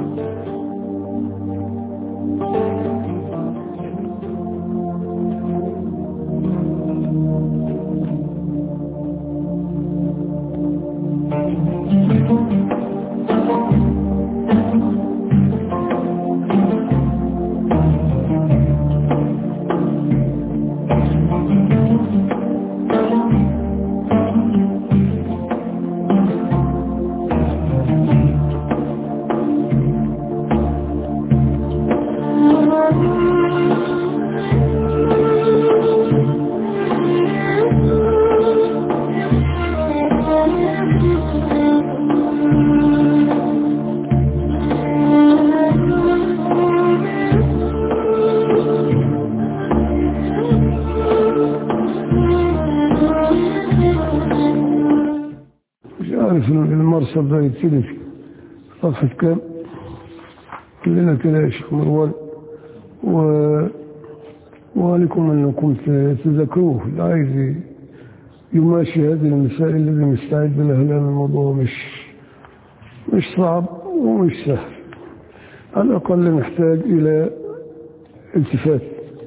مش عارف إن المرصد ده يبتدي في صفحة كام كلنا كده يا شيخ مروان و وعليكم أنكم ت- تذكروه اللي عايز يماشي هذه المسائل اللي مستعد لها لأن الموضوع مش مش صعب ومش سهل على الأقل نحتاج إلى التفات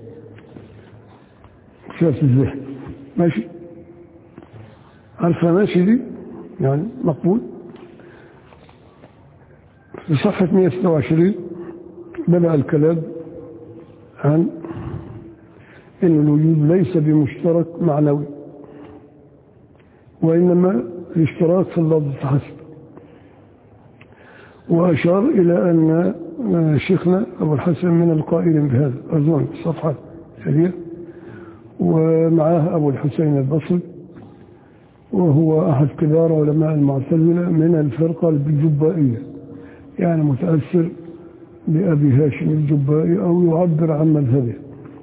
التفات الذهن ماشي عارفة ماشي دي يعني مقبول في صفحة 126 بدأ الكلام عن أن الوجود ليس بمشترك معنوي وإنما الاشتراك في اللفظ فحسب وأشار إلى أن شيخنا أبو الحسن من القائلين بهذا أظن الصفحة الثانية ومعاه أبو الحسين البصري وهو أحد كبار علماء المعتزلة من الفرقة الجبائية يعني متأثر بأبي هاشم الجبائي أو يعبر عن مذهبه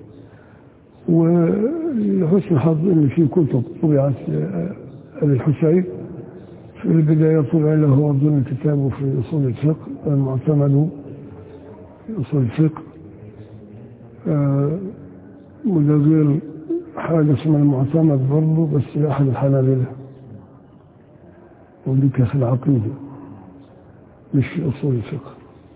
ولحسن حظ أن في كتب طبعت أبي الحسين في البداية طبع له أظن كتابه في أصول الفقه المعتمد في أصول الفقه آه، وده غير حاجة اسمها المعتمد برضه بس لأحد الحنابلة وديك في العقيدة مش في أصول الفقه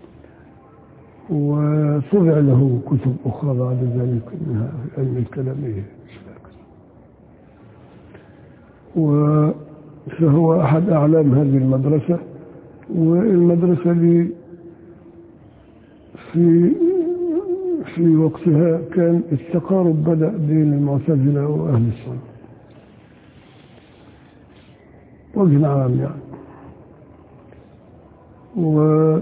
وطبع له كتب أخرى بعد ذلك منها في علم الكلامية مش فاكر و- فهو أحد أعلام هذه المدرسة والمدرسة دي في في وقتها كان التقارب بدأ بين المعتزلة وأهل السنة وجه عام يعني و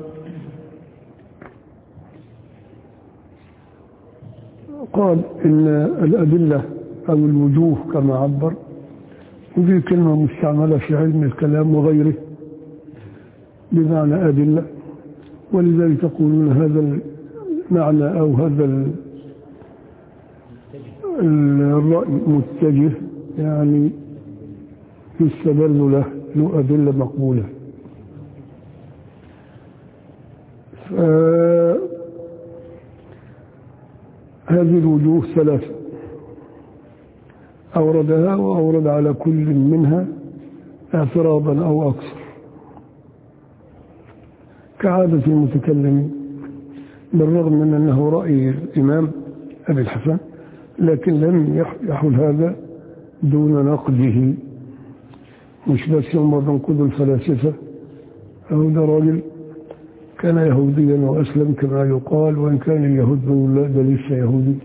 قال إن الأدلة أو الوجوه كما عبر ودي كلمة مستعملة في علم الكلام وغيره بمعنى أدلة ولذلك يقولون هذا المعنى أو هذا ال- الرأي متجه يعني يستدل له له أدلة مقبولة هذه الوجوه ثلاثة أوردها وأورد على كل منها اعتراضا أو أكثر كعادة المتكلمين بالرغم من أنه رأي الإمام أبي الحسن لكن لم يح- يحل هذا دون نقده مش بس هم بنقد الفلاسفة أو ده راجل كان يهوديا وأسلم كما يقال وإن كان اليهود بيقولوا لا ده لسه يهودي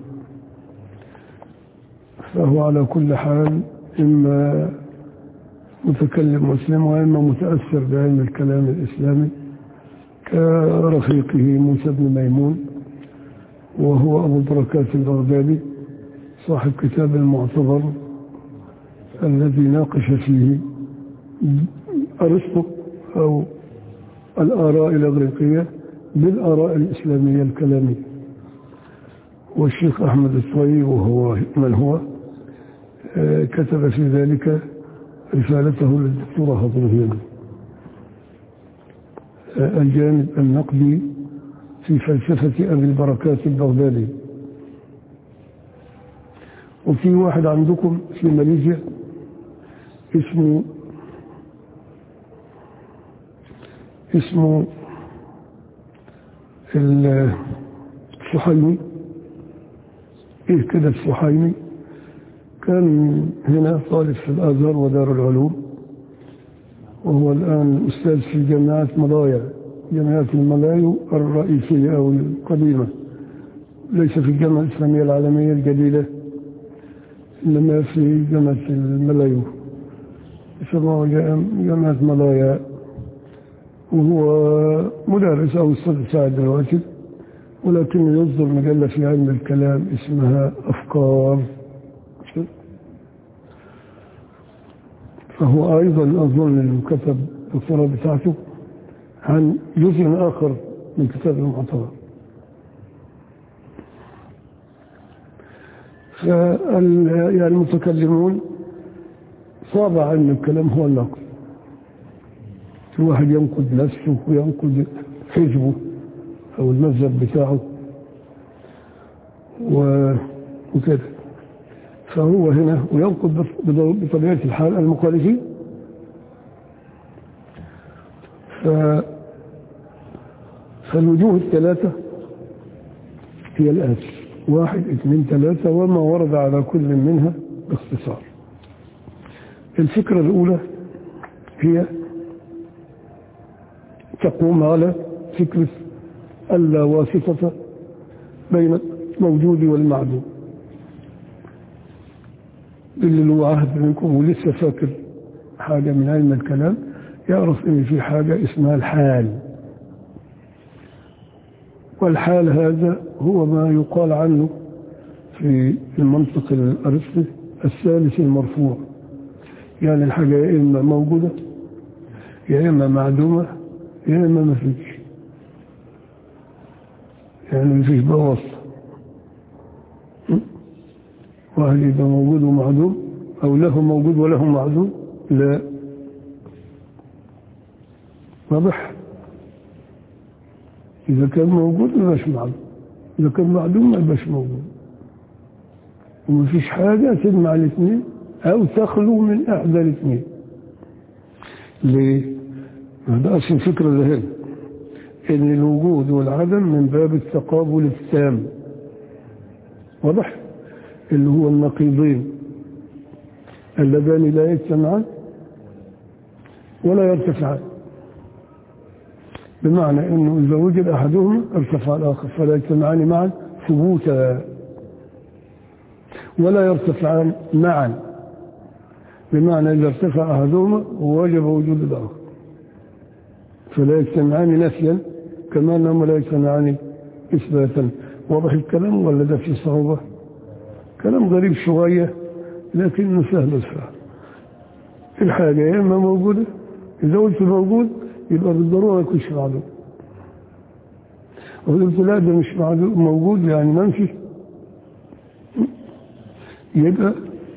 فهو على كل حال إما متكلم مسلم وإما متأثر بعلم الكلام الإسلامي كرفيقه موسى بن ميمون وهو أبو البركات البغدادي صاحب كتاب المعتبر الذي ناقش فيه أرسطو أو الآراء الإغريقية بالآراء الإسلامية الكلامية والشيخ أحمد الصوي وهو من هو آه، كتب في ذلك رسالته للدكتورة هضرهيان آه، الجانب النقدي في فلسفة أبي البركات البغدادي وفي واحد عندكم في ماليزيا اسمه اسمه السحيمي ايه كده السحيمي كان هنا طالب في الازهر ودار العلوم وهو الان استاذ في جامعه ملايا جامعه الملايو الرئيسيه او القديمه ليس في الجامعه الاسلاميه العالميه الجديده انما في جامعه الملايو يسموها جامعه ملايا وهو مدرس او استاذ ساعد دلوقتي ولكن يصدر مجلة في علم الكلام اسمها أفكار فهو أيضا أظن أنه كتب الدكتوراه بتاعته عن جزء آخر من كتاب المعتبر يعني المتكلمون صعب عن الكلام هو النقد الواحد ينقد نفسه وينقد حزبه أو المذهب بتاعه وكده فهو هنا وينقد بطبيعة الحال المخالفين ف فالوجوه الثلاثة هي الآتي واحد اثنين ثلاثة وما ورد على كل منها باختصار الفكرة الأولى هي تقوم على فكرة ألا واسطة بين الموجود والمعدوم اللي له عهد منكم ولسه فاكر حاجة من علم الكلام يعرف ان في حاجة اسمها الحال والحال هذا هو ما يقال عنه في المنطق الأرسطي الثالث المرفوع يعني الحاجة يا إما موجودة يا إما معدومة يا إما ما فيش يعني ما فيش بواسطة وهل يبقى موجود ومعدوم أو له موجود وله معدوم لا واضح إذا كان موجود ما يبقاش معدوم إذا كان معدوم ما يبقاش موجود وما فيش حاجة تجمع الاثنين أو تخلو من إحدى الاثنين ليه؟ هذا أصل الفكرة ذهب إن الوجود والعدم من باب التقابل التام واضح؟ اللي هو النقيضين اللذان لا يجتمعان ولا يرتفعان بمعنى انه اذا وجد احدهما ارتفع الاخر فلا يجتمعان معا ثبوتا ولا يرتفعان معا بمعنى اذا ارتفع احدهما وجب وجود الاخر فلا يجتمعان نفيا كما انهما لا يجتمعان اثباتا واضح الكلام ولا ده في صعوبه كلام غريب شوية لكنه سهل الفهم الحاجة يا إما موجودة إذا قلت موجود يبقى بالضرورة يكونش معدوم وقلت لا ده مش معدوم موجود يعني منفي يبقى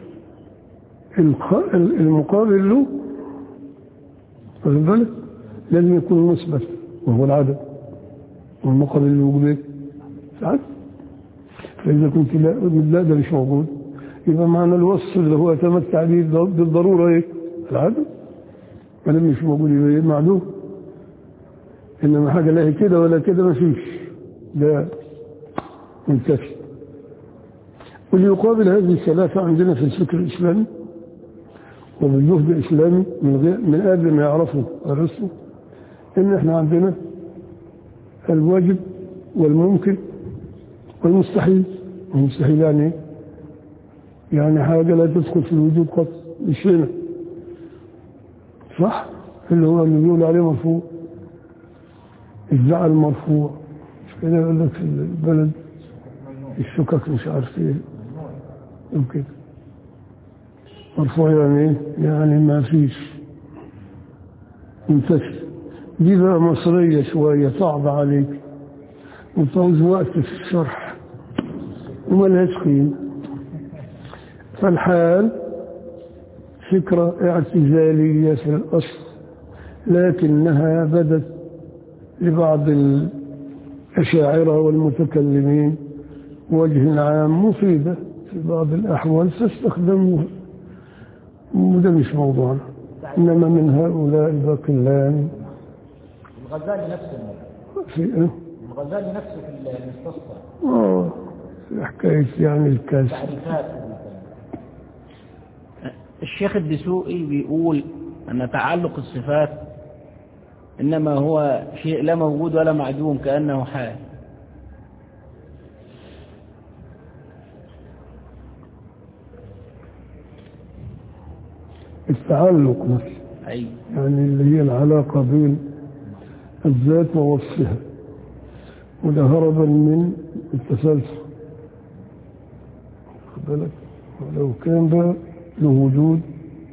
المقابل له واخد بالك لازم يكون مثبت وهو العدم والمقابل للوجود ساعات فإذا كنت لا, لا ده مش موجود يبقى معنى الوصف اللي هو يتمتع به بالضرورة ايه؟ العدم ما دام مش موجود يبقى ايه معدوم إنما حاجة لا هي كده ولا كده ما فيش ده منتفي واللي يقابل هذه الثلاثة عندنا في الفكر الإسلامي وبالجهد الإسلامي من غير من قبل ما يعرفوا الرسل إن إحنا عندنا الواجب والممكن والمستحيل المستحيل يعني يعني حاجة لا تدخل في الوجود قط مش هنا صح اللي هو اللي بيقول عليه مرفوع الزعل مرفوع مش كده يقول لك في البلد السكك مش عارف ايه وكده مرفوع يعني ايه يعني ما فيش منتشر دي بقى مصرية شوية صعبة عليك وتعوز وقت في الشرح وما لهاش قيمة فالحال فكرة اعتزالية في الأصل لكنها بدت لبعض الأشاعرة والمتكلمين وجه عام مفيدة في بعض الأحوال فاستخدموها وده مش موضوعنا إنما من هؤلاء الباقلان الغزالي نفسه في إيه؟ الغزالي نفسه في المستصفى اه في حكاية يعني الكاس تعريفات الشيخ الدسوقي بيقول أن تعلق الصفات إنما هو شيء لا موجود ولا معدوم كأنه حال التعلق نفسه أي يعني اللي هي العلاقة بين الذات ووصفها وده هربا من التسلسل خد بالك ولو كان ده له وجود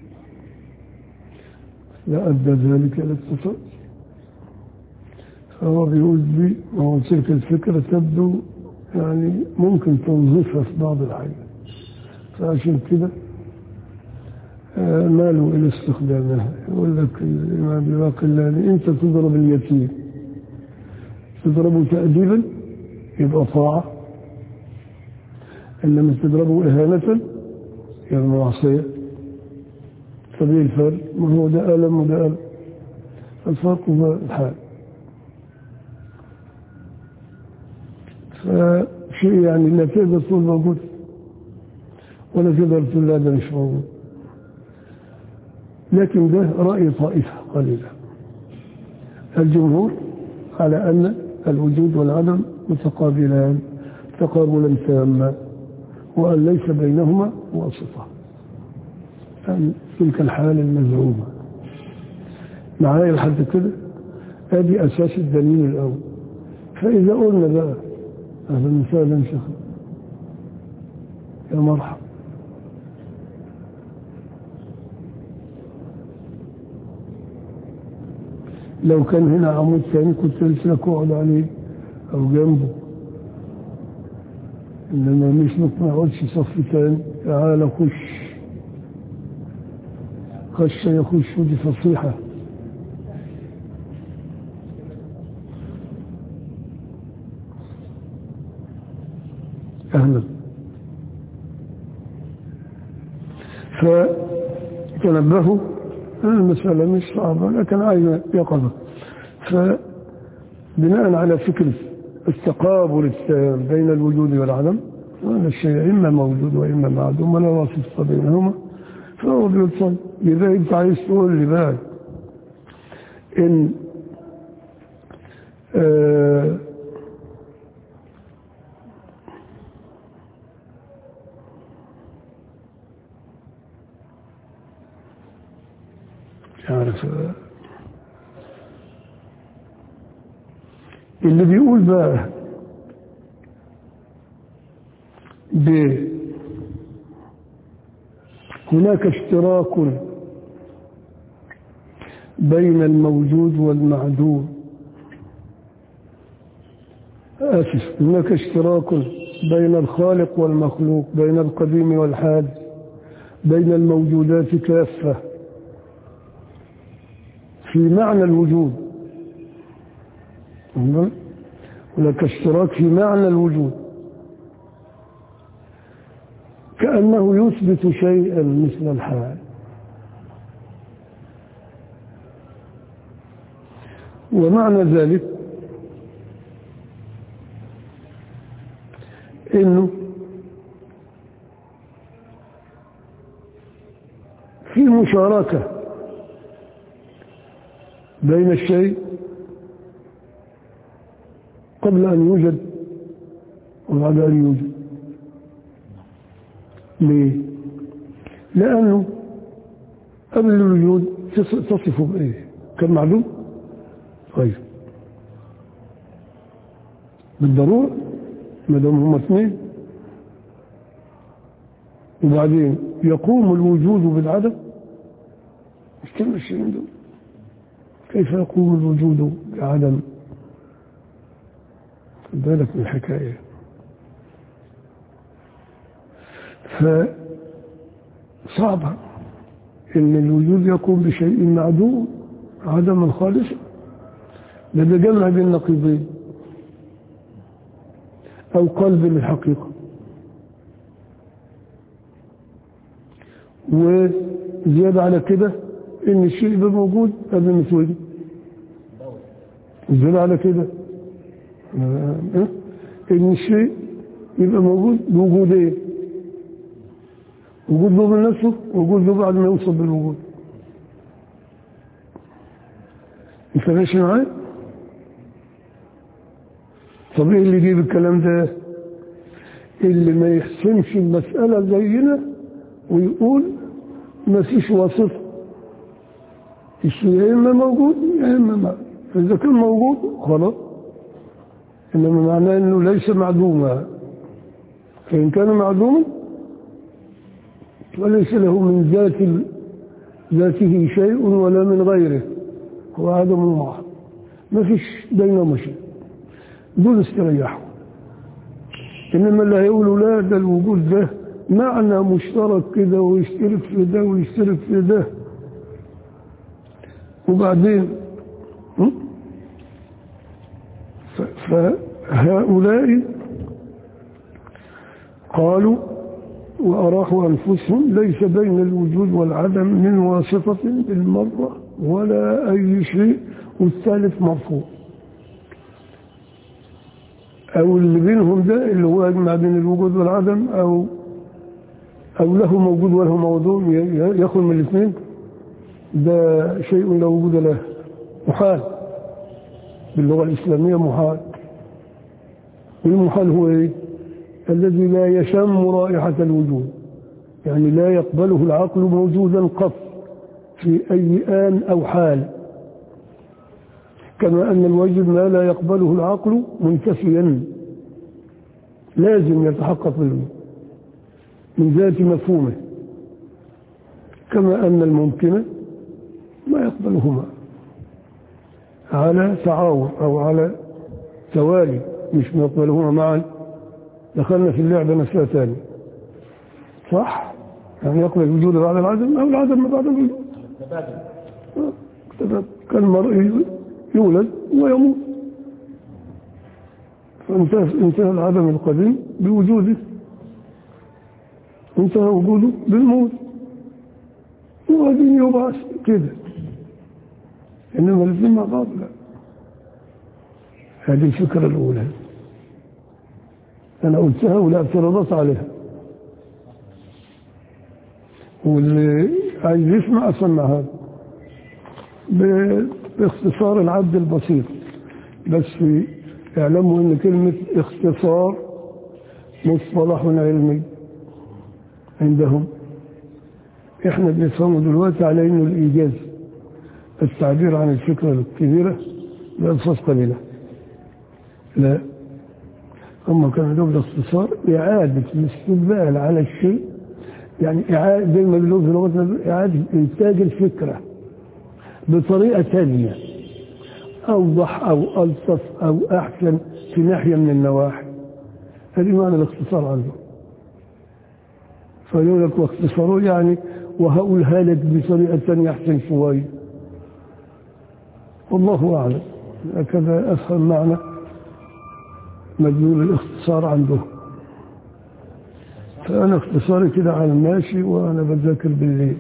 لأدى ذلك إلى التسلسل فهو بيقول بي وهو تلك الفكرة تبدو يعني ممكن توظيفها في بعض الحاجات فعشان كده آه، مالوا إلى استخدامها يقول لك الإمام باقي اللاني أنت تضرب اليتيم تضربه تأديبا يبقى طاعة إنما تضربه إهانة يبقى معصية فبيه الفرق ما هو ده ألم وده ألم الفرق هو الحال فشيء يعني لا تقدر تقول موجود ولا تقدر تقول لا ده مش موجود لكن ده رأي طائفة قليلة الجمهور على أن الوجود والعدم متقابلان تقابلا تاما وأن ليس بينهما واسطة أن تلك الحالة المزعومة معايا لحد كده ادي أساس الدليل الأول فإذا قلنا بقى أهلا وسهلا شيخ يا مرحبا لو كان هنا عمود ثاني كنت قلت لك اقعد عليه او جنبه انما مش ما اقعدش صف ثاني تعالى خش خش يخش ودي فصيحة أهلا فتنبهوا المسألة مش صعبة لكن عايزة يقظة فبناء على فكرة التقابل التام بين الوجود والعدم وأن الشيء إما موجود وإما معدوم ولا واسطة بينهما فهو بيتصل إذا أنت عايز تقول لي بقى إن آه عارف اللي بيقول بقى ب هناك اشتراك بين الموجود والمعدوم آسف هناك اشتراك بين الخالق والمخلوق بين القديم والحادث بين الموجودات كافة في معنى الوجود هناك اشتراك في معنى الوجود كأنه يثبت شيئا مثل الحال ومعنى ذلك انه في مشاركة بين الشيء قبل أن يوجد وبعد أن يوجد ليه؟ لأنه قبل الوجود تصفه بإيه؟ كان معلوم؟ طيب بالضرورة ما دام هما اثنين وبعدين يقوم الوجود بالعدم مش كلمة الشيئين دول كيف يقوم الوجود بعدم خد بالك من الحكاية فصعبة ان الوجود يقوم بشيء معدوم عدما خالصا ده بيجمع بين نقيضين او قلب للحقيقة وزيادة على كده ان الشيء ده موجود قبل ما يتوجد زيادة على كده آه، إن الشيء يبقى موجود بوجود إيه؟ وجود له من نفسه وجود له بعد ما يوصل بالوجود انت ماشي معايا طب ايه اللي يجيب الكلام ده اللي ما يحسنش المسألة زينا ويقول ما فيش واسطة الشيء يا إما موجود يا إما ما فإذا كان موجود خلاص إنما معناه أنه ليس معدوما فإن كان معدوما وليس له من ذات ال- ذاته شيء ولا من غيره هو عدم واحد ما فيش بينهما شيء دول استريحوا إنما اللي هيقولوا لا ده الوجود ده معنى مشترك كده ويشترك في ده ويشترك في ده وبعدين م? ف- فهؤلاء قالوا وأراحوا أنفسهم ليس بين الوجود والعدم من واسطة بالمرة ولا أي شيء والثالث مرفوع أو اللي بينهم ده اللي هو يجمع بين الوجود والعدم أو أو له موجود وله موضوع ي- ي- يخل من الاثنين ده شيء لا وجود له محال باللغة الإسلامية محال والمحال هو إيه؟ الذي لا يشم رائحة الوجود يعني لا يقبله العقل موجودا قط في أي آن أو حال كما أن الواجب ما لا يقبله العقل منتفيا لازم يتحقق منه من ذات مفهومه كما أن الممكن ما يقبلهما على تعاون أو على توالي مش ما يقبلهما معا دخلنا في اللعبة نفسها ثاني صح؟ يعني يقبل الوجود بعد العدم أو العدم بعد الوجود تبادل آه، تمام. كالمرء يولد ويموت فانتهى انتهى العدم القديم بوجوده انتهى وجوده بالموت وبعدين يبعث كده انما الاثنين مع بعض لا هذه الفكرة الأولى أنا قلتها ولا اعتراضات عليها واللي عايز يسمع أسمع هذا ب- باختصار العد البسيط بس اعلموا ان كلمة اختصار مصطلح علمي عندهم احنا بنفهمه دلوقتي على انه الايجاز التعبير عن الفكرة الكبيرة بألفاظ قليلة لا هم كانوا لهم الاختصار إعادة الاستدلال على الشيء يعني إعادة زي ما بيقولوا في لغتنا إعادة إنتاج الفكرة بطريقة ثانية أوضح أو ألطف أو أحسن في ناحية من النواحي هذه معنى الاختصار عنده فيقول لك واختصاره يعني وهقولها لك بطريقة ثانية أحسن شوية والله أعلم هكذا أفهم معنى مدلول الاختصار عنده فأنا اختصاري كده على الماشي وأنا بذاكر بالليل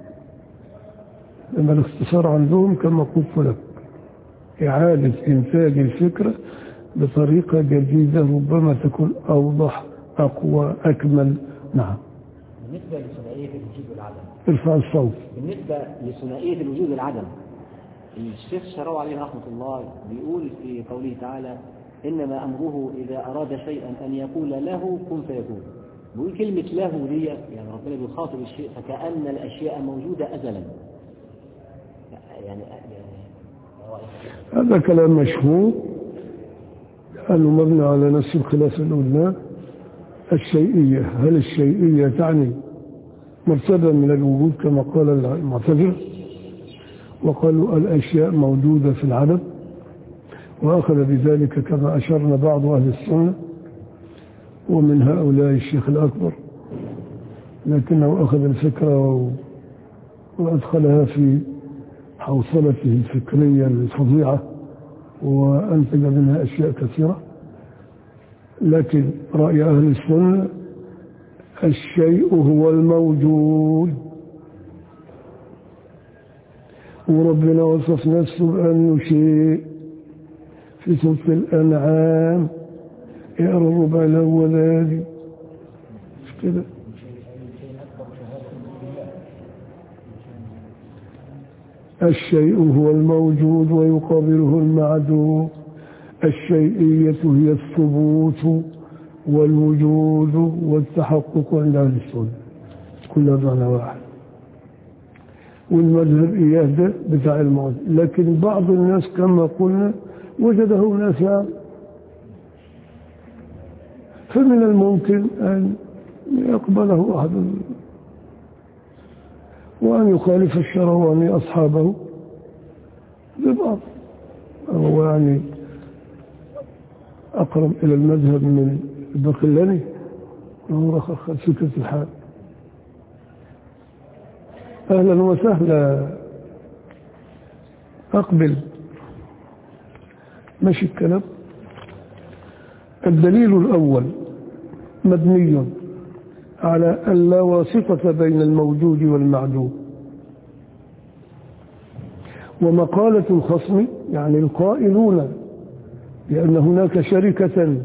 لما الاختصار عندهم كما قلت لك إعادة إنتاج الفكرة بطريقة جديدة ربما تكون أوضح أقوى أكمل نعم بالنسبة لثنائية الوجود والعدم ارفع الصوت بالنسبة لثنائية الوجود والعدم الشيخ شراوي عليه رحمة الله بيقول في قوله تعالى إنما أمره إذا أراد شيئا أن يقول له كن فيكون بيقول كلمة له دي يعني ربنا بيخاطب الشيء فكأن الأشياء موجودة أزلا يعني يعني هذا كلام مشهور لأنه مبني على نفس الخلاف اللي قلناه الشيئية هل الشيئية تعني مرتبة من الوجود كما قال المعتزلة وقالوا الأشياء موجودة في العدم وأخذ بذلك كما أشرنا بعض أهل السنة ومن هؤلاء الشيخ الأكبر لكنه أخذ الفكرة وأدخلها في حوصلته الفكرية الفظيعة وأنتج منها أشياء كثيرة لكن رأي أهل السنة الشيء هو الموجود وربنا وصف نفسه بأنه شيء في سورة الأنعام اقرا الربع الأولاني مش كده الشيء هو الموجود ويقابله المعدوم الشيئية هي الثبوت والوجود والتحقق عند أهل السنة كل معنى واحد والمذهب إياه ده بتاع الموت لكن بعض الناس كما قلنا وجده نافعا فمن الممكن أن يقبله أحد وأن يخالف الشرواني أصحابه ببعض هو يعني أقرب إلى المذهب من البقلاني وهو رخص فكرة الحال أهلا وسهلا أقبل ماشي الكلام الدليل الأول مبني على أن لا واسطة بين الموجود والمعدوم ومقالة الخصم يعني القائلون بأن هناك شركة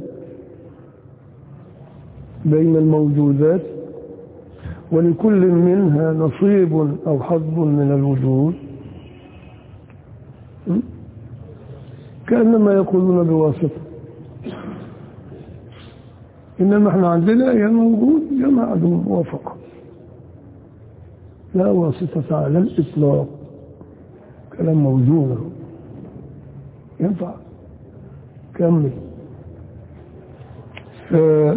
بين الموجودات ولكل منها نصيب أو حظ من الوجود كأنما يقولون بواسطة إنما احنا عندنا يا موجود يا معدوم موافقة لا واسطة على الإطلاق كلام موزون ينفع كمل ف...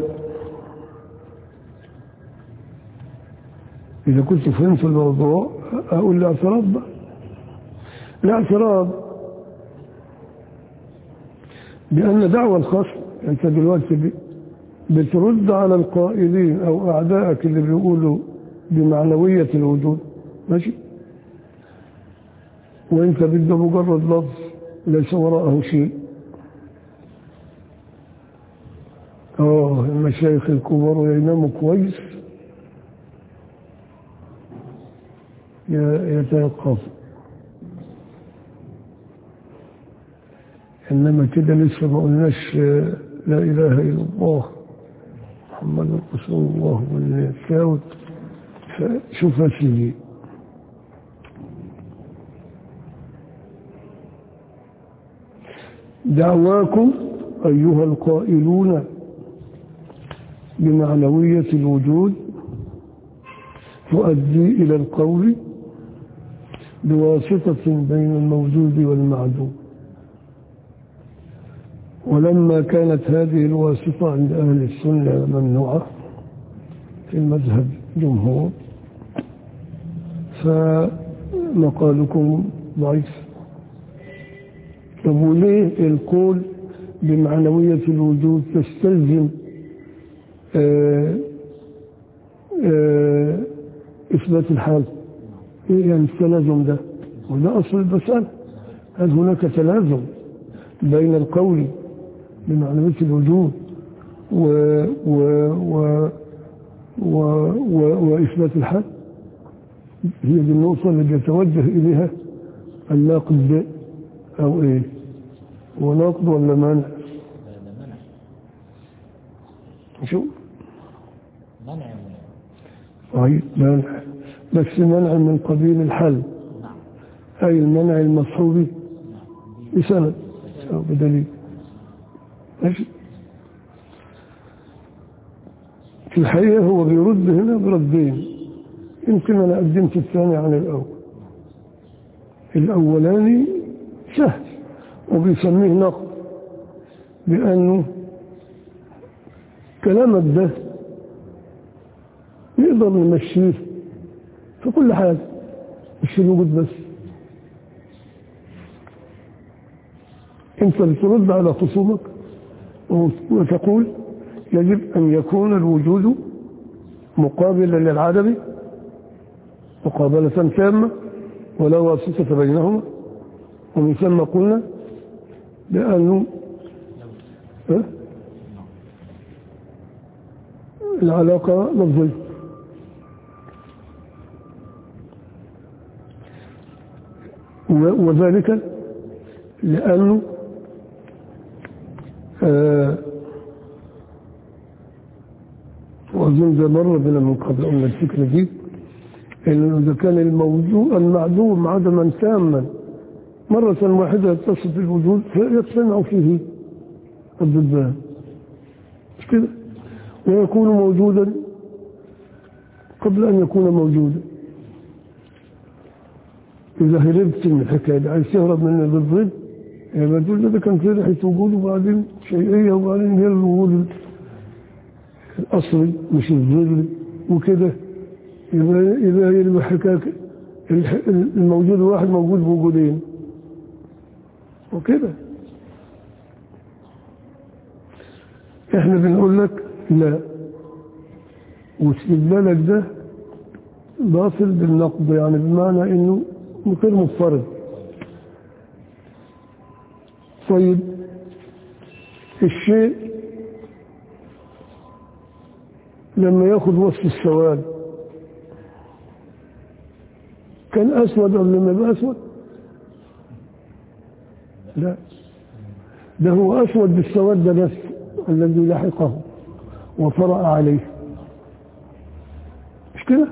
إذا كنت فهمت الموضوع أقول الاعتراض بقى الاعتراض بأن دعوى الخصم أنت دلوقتي بترد على القائلين أو أعدائك اللي بيقولوا بمعنوية الوجود ماشي وانت بده مجرد لفظ ليس وراءه شيء اه المشايخ الكبار يناموا كويس يتيقظ انما كده لسه ما قلناش لا اله الا الله محمد رسول الله والتاوت فشوف يا سيدي دعواكم أيها القائلون بمعنوية الوجود تؤدي إلى القول بواسطة بين الموجود والمعدوم ولما كانت هذه الواسطة عند أهل السنة ممنوعة في المذهب جمهور فمقالكم ضعيف طب وليه القول بمعنوية الوجود تستلزم آآ آآ إثبات الحال إيه يعني التلازم ده وده أصل المسألة هل هناك تلازم بين القول بمعنوية الوجود و و و و و وإثبات الحال هي دي النقطة اللي بيتوجه إليها الناقد أو إيه هو ناقد ولا منع شو منع طيب منع بس منع من قبيل الحل أي المنع المصحوبي بسند أو بدليل ماشي في الحقيقة هو بيرد هنا بردين يمكن أنا قدمت الثاني عن الأول الأولاني سهل وبيسميه نقد بأنه كلامك ده نقدر نمشيه في كل حاجة مش في الوجود بس انت بترد على خصومك وتقول يجب أن يكون الوجود مقابلا للعدم مقابلة تامة ولا واسطة بينهما ومن ثم قلنا بأنه أه؟ العلاقة لفظية وذلك لأنه آه وأظن ده مرة بنا من قبل قلنا الفكرة دي إنه إذا كان الموجود المعدوم عدما تاما مرة واحدة يتصف الوجود فيجتمع فيه الضدان مش كده ويكون موجودا قبل أن يكون موجودا إذا هربت من الحكاية دي عايز تهرب من بالضد يعني تقول ده كان في ريحة وجود وبعدين شيئية وبعدين هي الوجود الأصلي مش الظل وكده يبقى يبقى يبقى حكاية الموجود واحد موجود بوجودين وكده احنا بنقول لك لا واستدلالك ده باطل بالنقد يعني بمعنى انه غير مضطرد طيب الشيء لما ياخذ وصف السواد كان اسود قبل ما يبقى اسود لا ده هو اسود بالسواد ده بس الذي لحقه وطرأ عليه مش كده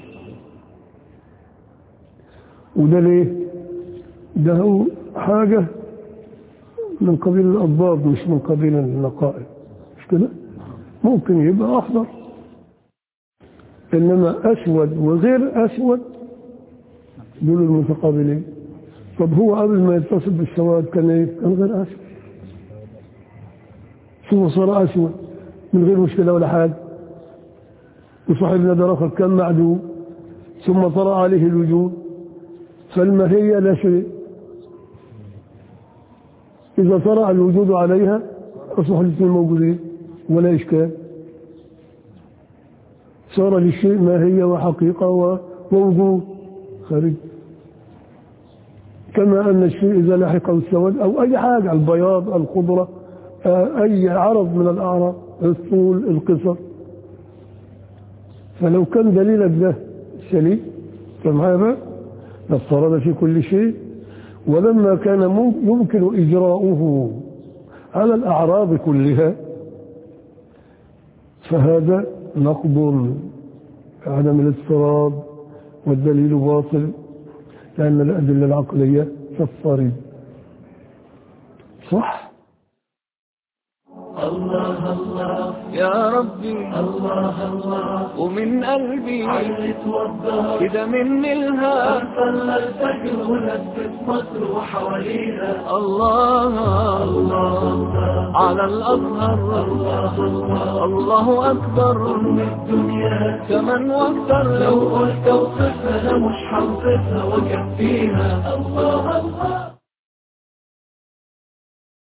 وده ليه ده هو حاجة من قبيل الأضداد مش من قبيل النقائل مش كده ممكن يبقى أخضر إنما أسود وغير أسود دول المتقابلين طب هو قبل ما يتصل بالسواد كان ايه؟ كان غير أسود ثم صار أسود من غير مشكلة ولا حاجة وصاحبنا ده رخر كان معدوم ثم طرأ عليه الوجود فالماهية لا شيء إذا طرأ الوجود عليها أصبح الاثنين موجودين ولا إشكال صار للشيء ماهية وحقيقة ووجود خارج كما أن الشيء إذا لحقه السواد أو أي حاجة البياض الخضرة أي عرض من الأعراض الطول القصر فلو كان دليلك ده سليم معايا بقى لافترض في كل شيء ولما كان يمكن إجراؤه على الأعراض كلها فهذا نقض عدم الاضطراب والدليل باطل لأن الأدلة العقلية تضطرب صح الله الله يا ربي الله الله ومن قلبي علت وضها كده مني الهام صلى الفجر ولفت مصر وحواليها الله الله على الأزهر الله الله الله أكبر أم الدنيا كمان واكتر لو قلت اوصفها انا مش هوصفها وكفيها الله الله